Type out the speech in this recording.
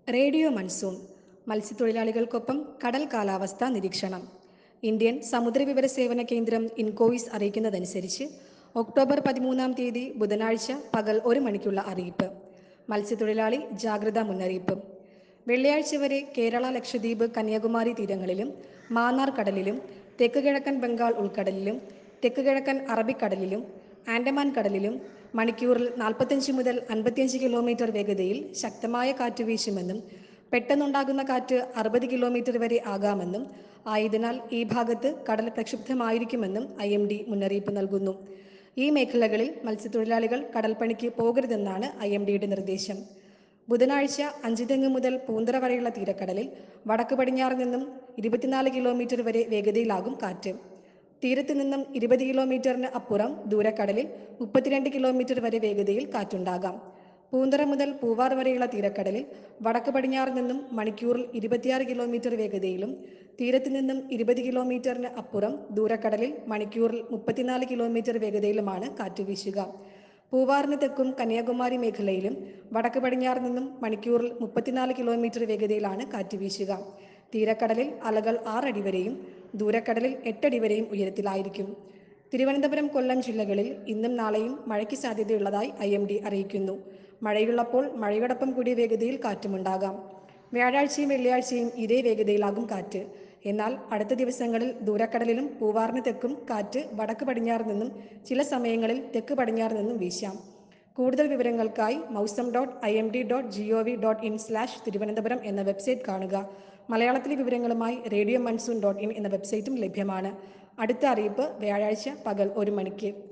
radio monsoon മത്സ്യത്തൊഴിലാളികൾക്കൊപ്പം കടൽ കാലാവസ്ഥാ നിരീക്ഷണം ഇന്ത്യൻ സമുദ്രവിവര സേവന കേന്ദ്രം ഇൻകോയിസ് അറിയിക്കുന്നതനുസരിച്ച് ഒക്ടോബർ പതിമൂന്നാം തീയതി ബുധനാഴ്ച പകൽ ഒരു മണിക്കുള്ള അറിയിപ്പ് മത്സ്യത്തൊഴിലാളി ജാഗ്രതാ മുന്നറിയിപ്പ് വെള്ളിയാഴ്ച വരെ കേരള ലക്ഷദ്വീപ് കന്യാകുമാരി തീരങ്ങളിലും മാന്നാർ കടലിലും തെക്ക് കിഴക്കൻ ബംഗാൾ ഉൾക്കടലിലും തെക്ക് കിഴക്കൻ അറബിക്കടലിലും ആൻഡമാൻ കടലിലും മണിക്കൂറിൽ നാൽപ്പത്തഞ്ച് മുതൽ അൻപത്തിയഞ്ച് കിലോമീറ്റർ വേഗതയിൽ ശക്തമായ കാറ്റ് വീശുമെന്നും പെട്ടെന്നുണ്ടാകുന്ന കാറ്റ് അറുപത് കിലോമീറ്റർ വരെ ആകാമെന്നും ആയതിനാൽ ഈ ഭാഗത്ത് കടൽ പ്രക്ഷുബ്ധമായിരിക്കുമെന്നും ഐ എം ഡി മുന്നറിയിപ്പ് നൽകുന്നു ഈ മേഖലകളിൽ മത്സ്യത്തൊഴിലാളികൾ കടൽപ്പണിക്ക് പോകരുതെന്നാണ് ഐ എം ഡിയുടെ നിർദ്ദേശം ബുധനാഴ്ച അഞ്ചുതെങ്ങ് മുതൽ പൂന്തറ വരെയുള്ള തീരക്കടലിൽ വടക്ക് പടിഞ്ഞാറ് നിന്നും ഇരുപത്തിനാല് കിലോമീറ്റർ വരെ വേഗതയിലാകും കാറ്റ് തീരത്ത് നിന്നും ഇരുപത് കിലോമീറ്ററിന് അപ്പുറം ദൂരക്കടലിൽ മുപ്പത്തിരണ്ട് കിലോമീറ്റർ വരെ വേഗതയിൽ കാറ്റുണ്ടാകാം പൂന്തറ മുതൽ പൂവാർ വരെയുള്ള തീരക്കടലിൽ വടക്ക് പടിഞ്ഞാറ് നിന്നും മണിക്കൂറിൽ ഇരുപത്തിയാറ് കിലോമീറ്റർ വേഗതയിലും തീരത്ത് നിന്നും ഇരുപത് കിലോമീറ്ററിന് അപ്പുറം ദൂരക്കടലിൽ മണിക്കൂറിൽ മുപ്പത്തിനാല് കിലോമീറ്റർ വേഗതയിലുമാണ് കാറ്റ് വീശുക പൂവാറിന് തെക്കും കന്യാകുമാരി മേഖലയിലും വടക്ക് പടിഞ്ഞാറ് നിന്നും മണിക്കൂറിൽ മുപ്പത്തിനാല് കിലോമീറ്റർ വേഗതയിലാണ് കാറ്റ് വീശുക തീരക്കടലിൽ അലകൾ ആറടി വരെയും ദൂരക്കടലിൽ എട്ടടി വരെയും ഉയരത്തിലായിരിക്കും തിരുവനന്തപുരം കൊല്ലം ജില്ലകളിൽ ഇന്നും നാളെയും മഴയ്ക്ക് സാധ്യതയുള്ളതായി ഐ എം ഡി അറിയിക്കുന്നു മഴയുള്ളപ്പോൾ മഴയോടൊപ്പം കൂടിയ വേഗതയിൽ കാറ്റുമുണ്ടാകാം വ്യാഴാഴ്ചയും വെള്ളിയാഴ്ചയും ഇതേ വേഗതയിലാകും കാറ്റ് എന്നാൽ അടുത്ത ദിവസങ്ങളിൽ ദൂരക്കടലിലും പൂവാറിന് തെക്കും കാറ്റ് വടക്ക് പടിഞ്ഞാറ് നിന്നും ചില സമയങ്ങളിൽ തെക്ക് പടിഞ്ഞാറ് നിന്നും വീശാം കൂടുതൽ വിവരങ്ങൾക്കായി Mausam dot I M D dot G O V dot in slash Thiruvananthapuram എന്ന വെബ്സൈറ്റ് കാണുക മലയാളത്തിലെ വിവരങ്ങളുമായി റേഡിയോ മൺസൂൺ ഡോട്ട് ഇൻ എന്ന വെബ്സൈറ്റും ലഭ്യമാണ് അടുത്ത അറിയിപ്പ് വ്യാഴാഴ്ച പകൽ ഒരു മണിക്ക്